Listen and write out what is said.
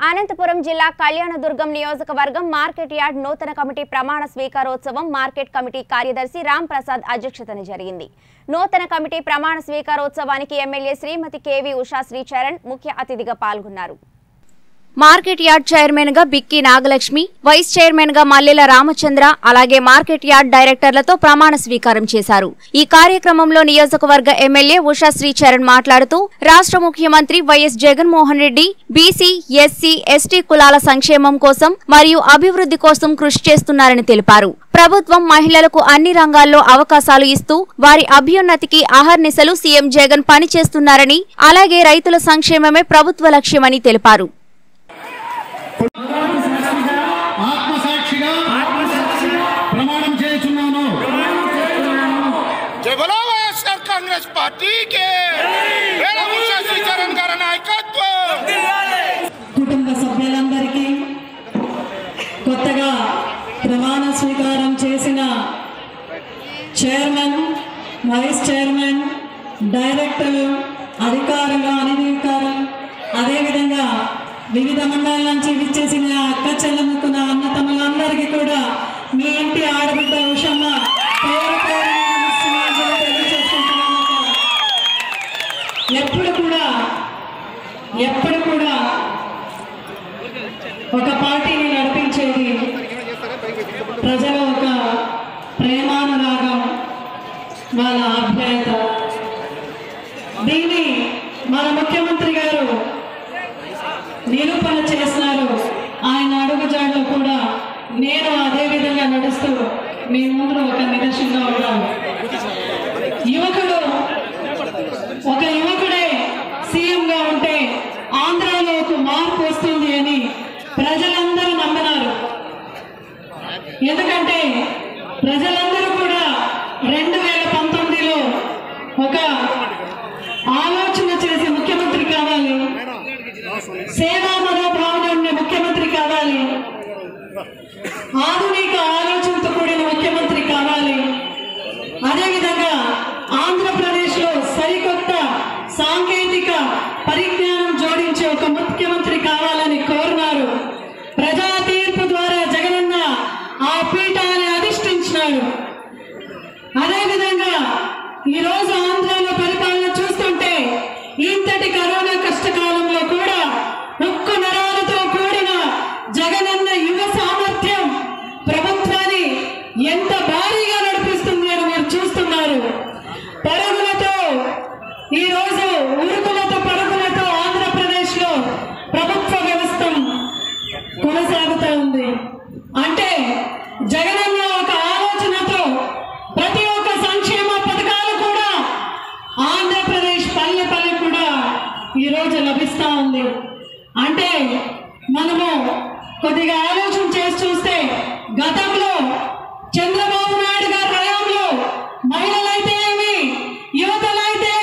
అనంతపురం జిల్లా కళ్యాణదుర్గం నియోజకవర్గం market yard నూతన కమిటీ ప్రమాణ స్వీకారోత్సవం మార్కెట్ కమిటీ కార్యదర్శి రామ్ ప్రసాద్ అధ్యక్షతన జరిగింది నూతన కమిటీ ప్రమాణ స్వీకారోత్సవానికి ఎమ్మెల్యే శ్రీమతి కేవి ఉషా శ్రీచరణ్ ముఖ్య అతిథిగా పాల్గొన్నారు మార్కెట్ యార్డ్ చైర్మన్ గా బిక్కి నాగలక్ష్మి వైస్ చైర్మన్ గా మల్లెల రామచంద్ర అలాగే మార్కెట్ యార్డ్ డైరెక్టర్లతో ప్రమాణ స్వీకారం చేశారు ఈ కార్యక్రమంలో నియోజకవర్గ ఎమ్మెల్యే ఉషా శ్రీచరణ్ మాట్లాడుతూ రాష్ట్ర ముఖ్యమంత్రి YS Jaganmohan Reddy BC SC ST కులాల సంక్షేమం కోసం మరియు అభివృద్ధి కోసం కృషి చేస్తున్నారని తెలిపారు ప్రభుత్వం మహిళలకు అన్ని రంగాల్లో అవకాశాలు ఇస్తూ వారి అభ్యున్నతికి అహర్నిశలు సీఎం జగన్ పనిచేస్తున్నారని అలాగే రైతుల సంక్షేమమే ప్రభుత్వ లక్ష్యమని తెలిపారు ఆత్మసాక్షిగా ప్రమాణం చేస్తున్నాను జై బలో వైఎస్ఆర్ కాంగ్రెస్ పార్టీకి వేల ఉషా శ్రీచరణ్ గారి నాయకత్వం కుటుంబ సభ్యులందరికీ కొత్తగా ప్రమాణ స్వీకారం చేసిన చైర్మన్ వైస్ చైర్మన్ డైరెక్టర్ అధికారులు అనధికారులు అదేవిధంగా వివిధ మండలాల నుంచి విచ్చేసిన అక్క చెల్లెమ్మకు నా అన్నతమ్ములందరికీ కూడా మీ ఇంటి ఆడబిడ్డ ఉషమ్మ పేరు పేరున నమస్సుమాంజలి తెలియజేసుకుంటున్నాను అక్క. ఎప్పుడు కూడా ఎప్పుడు కూడా ఒక పార్టీని నడిపించేది ప్రజల ఒక ప్రేమానురాగం వాళ్ళ ఆప్యాయత దీన్ని మన ముఖ్యమంత్రి గారు నిరూపణ చేస్తున్నారు ఆయన అడుగుజాడలో కూడా నేను అదే విధంగా నడుస్తూ మీ ముందు ఒక నిదర్శనంగా ఉన్నాను యువకుడు ఒక యువకుడే సీఎంగా ఉంటే ఆంధ్రాలో ఒక మార్పు వస్తుంది అని ప్రజలందరూ నమ్మినారు ఎందుకంటే ప్రజలందరూ కూడా రెండు వేల పంతొమ్మిదిలో ఒక ఆలోచన చేసి ముఖ్యమంత్రి కావాలి సేవా మనోభావన ఉన్న ముఖ్యమంత్రి కావాలి ఆధునిక ఆలోచనతో కూడిన ముఖ్యమంత్రి కావాలి అదేవిధంగా ఆంధ్రప్రదేశ్ లో సరికొత్త సాంకేతిక పరిజ్ఞానం జోడించే ఒక ముఖ్యమంత్రి కావాలని కోరినారు ప్రజా తీర్పు ద్వారా జగనన్న ఆ పీఠాన్ని అధిష్ఠించినాడు అదేవిధంగా ఈ రోజు ఆంధ్రాలో పరిపాలన చూస్తుంటే ఇంతటి కరోనా కష్టకాలంలో కూడా ఉక్కు నరాలతో కూడిన జగనన్న యువ సామర్థ్యం ప్రభుత్వాన్ని ఎంత భారీగా నడిపిస్తుంది అని మీరు చూస్తున్నారు పరుగులతో ఈ రోజు ఉరుకులతో పరుగులతో ఆంధ్రప్రదేశ్ లో ప్రభుత్వ వ్యవస్థ కొనసాగుతూ ఉంది అంటే జగనన్న ఒక ఆలోచనతో ప్రతి ఒక్క సంక్షేమ పథకాలు కూడా ఆంధ్రప్రదేశ్ పల్లె పల్లె కూడా ఈ రోజు లభిస్తా ఉంది అంటే మనము కొద్దిగా ఆలోచన చేసి చూస్తే గతంలో చంద్రబాబు నాయుడు గారి హయాంలో మహిళలైతే ఏమి యువతలైతే